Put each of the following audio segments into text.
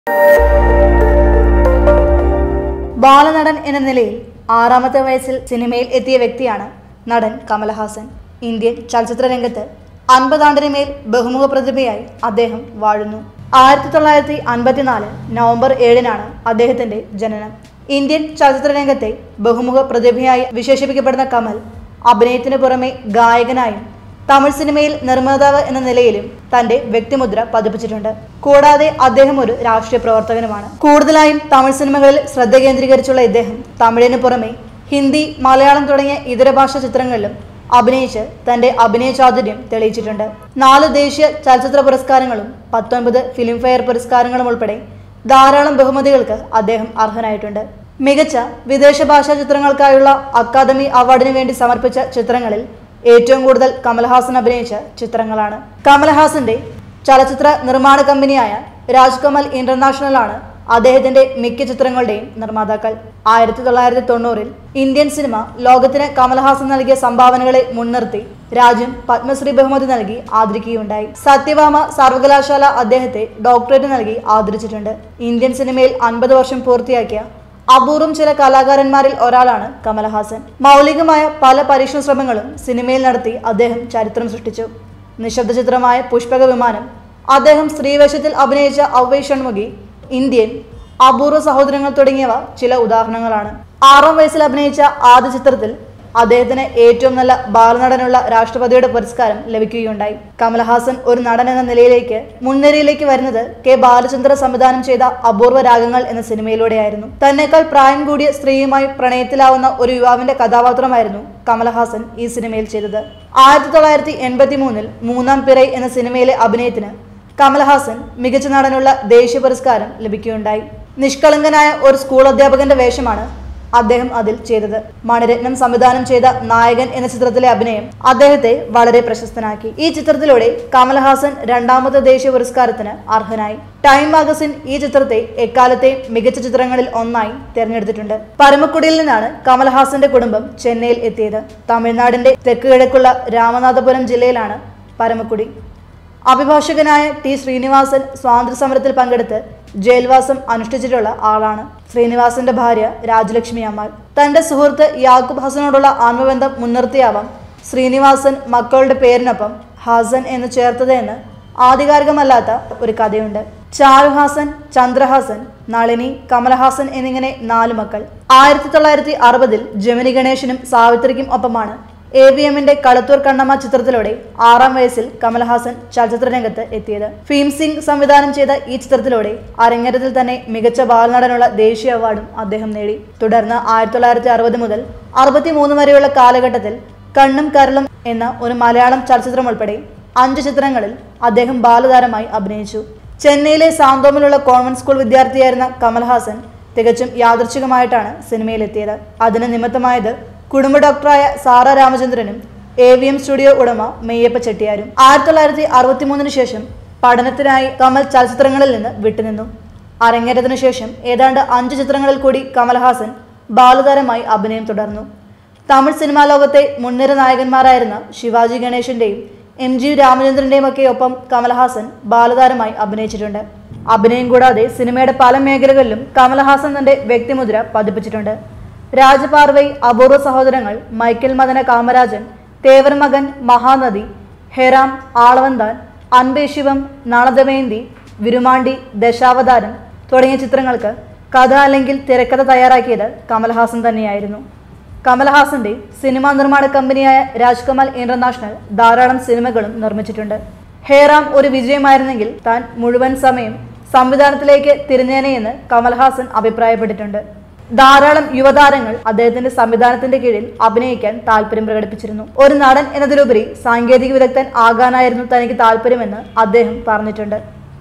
ബാലനടൻ എന്ന നിലയിൽ ആറാമത്തെ വയസ്സിൽ സിനിമയിൽ എത്തിയ വ്യക്തിയാണ് നടൻ കമലഹാസൻ ഇന്ത്യൻ ചലച്ചിത്ര രംഗത്ത് അൻപതാണ്ടിന് മേൽ ബഹുമുഖ പ്രതിഭയായി അദ്ദേഹം വാഴുന്നു ആയിരത്തി തൊള്ളായിരത്തി അൻപത്തിനാല് നവംബർ ഏഴിനാണ് അദ്ദേഹത്തിന്റെ ജനനം ഇന്ത്യൻ ചലച്ചിത്ര രംഗത്തെ ബഹുമുഖ പ്രതിഭയായി വിശേഷിപ്പിക്കപ്പെടുന്ന കമൽ അഭിനയത്തിന് പുറമെ ഗായകനായും തമിഴ് സിനിമയിൽ നിർമ്മാതാവ് എന്ന നിലയിലും തന്റെ വ്യക്തിമുദ്ര പതിപ്പിച്ചിട്ടുണ്ട് കൂടാതെ അദ്ദേഹം ഒരു രാഷ്ട്രീയ പ്രവർത്തകനുമാണ് കൂടുതലായും തമിഴ് സിനിമകളിൽ ശ്രദ്ധ കേന്ദ്രീകരിച്ചുള്ള ഇദ്ദേഹം തമിഴിന് പുറമെ ഹിന്ദി മലയാളം തുടങ്ങിയ ഇതര ഭാഷാ ചിത്രങ്ങളിലും അഭിനയിച്ച് തന്റെ അഭിനയ ചാതുര്യം തെളിയിച്ചിട്ടുണ്ട് നാല് ദേശീയ ചലച്ചിത്ര പുരസ്കാരങ്ങളും പത്തൊൻപത് ഫിലിംഫെയർ പുരസ്കാരങ്ങളും ഉൾപ്പെടെ ധാരാളം ബഹുമതികൾക്ക് അദ്ദേഹം അർഹനായിട്ടുണ്ട് മികച്ച വിദേശ ഭാഷാ ചിത്രങ്ങൾക്കായുള്ള അക്കാദമി അവാർഡിന് വേണ്ടി സമർപ്പിച്ച ചിത്രങ്ങളിൽ ഏറ്റവും കൂടുതൽ കമൽഹാസൻ അഭിനയിച്ച ചിത്രങ്ങളാണ് കമൽഹാസന്റെ ചലച്ചിത്ര നിർമ്മാണ കമ്പനിയായ രാജ്കമൽ ഇന്റർനാഷണൽ ആണ് അദ്ദേഹത്തിന്റെ മിക്ക ചിത്രങ്ങളുടെയും നിർമ്മാതാക്കൾ ആയിരത്തി തൊള്ളായിരത്തി തൊണ്ണൂറിൽ ഇന്ത്യൻ സിനിമ ലോകത്തിന് കമൽഹാസൻ നൽകിയ സംഭാവനകളെ മുൻനിർത്തി രാജ്യം പത്മശ്രീ ബഹുമതി നൽകി ആദരിക്കുകയുണ്ടായി സത്യഭാമ സർവകലാശാല അദ്ദേഹത്തെ ഡോക്ടറേറ്റ് നൽകി ആദരിച്ചിട്ടുണ്ട് ഇന്ത്യൻ സിനിമയിൽ അൻപത് വർഷം പൂർത്തിയാക്കിയ അപൂർവം ചില കലാകാരന്മാരിൽ ഒരാളാണ് കമലഹാസൻ മൗലികമായ പല പരീക്ഷണ ശ്രമങ്ങളും സിനിമയിൽ നടത്തി അദ്ദേഹം ചരിത്രം സൃഷ്ടിച്ചു നിശബ്ദ ചിത്രമായ പുഷ്പക വിമാനം അദ്ദേഹം സ്ത്രീവേഷത്തിൽ അഭിനയിച്ച ഔവൈ ഷൺമുഖി ഇന്ത്യൻ അപൂർവ സഹോദരങ്ങൾ തുടങ്ങിയവ ചില ഉദാഹരണങ്ങളാണ് ആറാം വയസ്സിൽ അഭിനയിച്ച ആദ്യ ചിത്രത്തിൽ അദ്ദേഹത്തിന് ഏറ്റവും നല്ല ബാലനടനുള്ള രാഷ്ട്രപതിയുടെ പുരസ്കാരം ലഭിക്കുകയുണ്ടായി കമൽഹാസൻ ഒരു നടൻ എന്ന നിലയിലേക്ക് മുൻനിരയിലേക്ക് വരുന്നത് കെ ബാലചന്ദ്ര സംവിധാനം ചെയ്ത അപൂർവ രാഗങ്ങൾ എന്ന സിനിമയിലൂടെയായിരുന്നു തന്നെക്കാൾ പ്രായം കൂടിയ സ്ത്രീയുമായി പ്രണയത്തിലാവുന്ന ഒരു യുവാവിന്റെ കഥാപാത്രമായിരുന്നു കമൽഹാസൻ ഈ സിനിമയിൽ ചെയ്തത് ആയിരത്തി തൊള്ളായിരത്തി എൺപത്തി മൂന്നിൽ മൂന്നാം പിറൈ എന്ന സിനിമയിലെ അഭിനയത്തിന് കമൽഹാസൻ മികച്ച നടനുള്ള ദേശീയ പുരസ്കാരം ലഭിക്കുകയുണ്ടായി നിഷ്കളങ്കനായ ഒരു സ്കൂൾ അധ്യാപകന്റെ വേഷമാണ് അദ്ദേഹം അതിൽ ചെയ്തത് മണിരത്നം സംവിധാനം ചെയ്ത നായകൻ എന്ന ചിത്രത്തിലെ അഭിനയം അദ്ദേഹത്തെ വളരെ പ്രശസ്തനാക്കി ഈ ചിത്രത്തിലൂടെ കമൽഹാസൻ രണ്ടാമത്തെ ദേശീയ പുരസ്കാരത്തിന് അർഹനായി ടൈം മാഗസിൻ ഈ ചിത്രത്തെ എക്കാലത്തെയും മികച്ച ചിത്രങ്ങളിൽ ഒന്നായി തിരഞ്ഞെടുത്തിട്ടുണ്ട് പരമക്കുടിയിൽ നിന്നാണ് കമൽഹാസന്റെ കുടുംബം ചെന്നൈയിൽ എത്തിയത് തമിഴ്നാടിന്റെ തെക്ക് കിഴക്കുള്ള രാമനാഥപുരം ജില്ലയിലാണ് പരമക്കുടി അഭിഭാഷകനായ ടി ശ്രീനിവാസൻ സ്വാതന്ത്ര്യ സമരത്തിൽ പങ്കെടുത്ത് ജയിൽവാസം അനുഷ്ഠിച്ചിട്ടുള്ള ആളാണ് ശ്രീനിവാസന്റെ ഭാര്യ രാജലക്ഷ്മി അമ്മാൾ തന്റെ സുഹൃത്ത് യാക്കൂബ് ഹസനോടുള്ള ആത്മബന്ധം മുൻനിർത്തിയാവാം ശ്രീനിവാസൻ മക്കളുടെ പേരിനൊപ്പം ഹാസൻ എന്ന് ചേർത്തത് എന്ന് ആധികാരികമല്ലാത്ത ഒരു കഥയുണ്ട് ചാരുഹാസൻ ചന്ദ്രഹാസൻ നളിനി കമലഹാസൻ എന്നിങ്ങനെ നാല് മക്കൾ ആയിരത്തി തൊള്ളായിരത്തി അറുപതിൽ ജമിനി ഗണേശനും സാവിത്രിക്കും ഒപ്പമാണ് എ വി എമ്മിന്റെ കളത്തൂർ കണ്ണമ്മ ചിത്രത്തിലൂടെ ആറാം വയസ്സിൽ കമൽഹാസൻ ചലച്ചിത്ര രംഗത്ത് എത്തിയത് ഭീം സിംഗ് സംവിധാനം ചെയ്ത ഈ ചിത്രത്തിലൂടെ അരങ്ങേറ്റത്തിൽ തന്നെ മികച്ച ബാലനടനുള്ള ദേശീയ അവാർഡും അദ്ദേഹം നേടി തുടർന്ന് ആയിരത്തി തൊള്ളായിരത്തി അറുപത് മുതൽ അറുപത്തിമൂന്ന് വരെയുള്ള കാലഘട്ടത്തിൽ കണ്ണും കരളും എന്ന ഒരു മലയാളം ചലച്ചിത്രം ഉൾപ്പെടെ അഞ്ച് ചിത്രങ്ങളിൽ അദ്ദേഹം ബാലതാരമായി അഭിനയിച്ചു ചെന്നൈയിലെ സാന്തോമിലുള്ള കോൺവെന്റ് സ്കൂൾ വിദ്യാർത്ഥിയായിരുന്ന കമൽഹാസൻ തികച്ചും യാദൃച്ഛികമായിട്ടാണ് സിനിമയിലെത്തിയത് അതിന് നിമിത്തമായത് കുടുംബ ഡോക്ടറായ സാറ രാമചന്ദ്രനും എ വി എം സ്റ്റുഡിയോ ഉടമ മെയ്യപ്പ ചെട്ടിയാരും ആയിരത്തി തൊള്ളായിരത്തി അറുപത്തി മൂന്നിന് ശേഷം പഠനത്തിനായി കമൽ ചലച്ചിത്രങ്ങളിൽ നിന്ന് വിട്ടുനിന്നു അരങ്ങേറ്റത്തിനു ശേഷം ഏതാണ്ട് അഞ്ച് ചിത്രങ്ങളിൽ കൂടി കമൽഹാസൻ ബാലതാരമായി അഭിനയം തുടർന്നു തമിഴ് സിനിമാ ലോകത്തെ മുൻനിര നായകന്മാരായിരുന്ന ശിവാജി ഗണേശന്റെയും എം ജി രാമചന്ദ്രന്റെയും ഒക്കെ ഒപ്പം കമൽഹാസൻ ബാലതാരമായി അഭിനയിച്ചിട്ടുണ്ട് അഭിനയം കൂടാതെ സിനിമയുടെ പല മേഖലകളിലും കമൽഹാസൻ തന്റെ വ്യക്തിമുദ്ര പതിപ്പിച്ചിട്ടുണ്ട് രാജപാർവൈ അപൂർവ സഹോദരങ്ങൾ മൈക്കൽ മദന കാമരാജൻ തേവർ മകൻ മഹാനദി ഹെറാം ആളവന്താൻ അൻപേ ശിവം നളദമയന്തി വിരുമാണ്ടി ദശാവതാരം തുടങ്ങിയ ചിത്രങ്ങൾക്ക് കഥ അല്ലെങ്കിൽ തിരക്കഥ തയ്യാറാക്കിയത് കമൽഹാസൻ തന്നെയായിരുന്നു കമൽഹാസന്റെ സിനിമാ നിർമ്മാണ കമ്പനിയായ രാജ്കമൽ ഇന്റർനാഷണൽ ധാരാളം സിനിമകളും നിർമ്മിച്ചിട്ടുണ്ട് ഹേറാം ഒരു വിജയമായിരുന്നെങ്കിൽ താൻ മുഴുവൻ സമയം സംവിധാനത്തിലേക്ക് തിരിഞ്ഞേനെയെന്ന് കമൽഹാസൻ അഭിപ്രായപ്പെട്ടിട്ടുണ്ട് ധാരാളം യുവതാരങ്ങൾ അദ്ദേഹത്തിന്റെ സംവിധാനത്തിന്റെ കീഴിൽ അഭിനയിക്കാൻ താല്പര്യം പ്രകടിപ്പിച്ചിരുന്നു ഒരു നടൻ എന്നതിലുപരി സാങ്കേതിക വിദഗ്ധൻ ആകാനായിരുന്നു തനിക്ക് താല്പര്യമെന്ന് അദ്ദേഹം പറഞ്ഞിട്ടുണ്ട്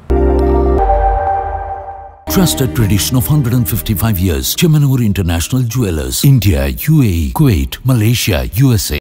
Trusted tradition of 155 years. Chemanur International Jewelers. India, UAE, Kuwait, Malaysia, USA.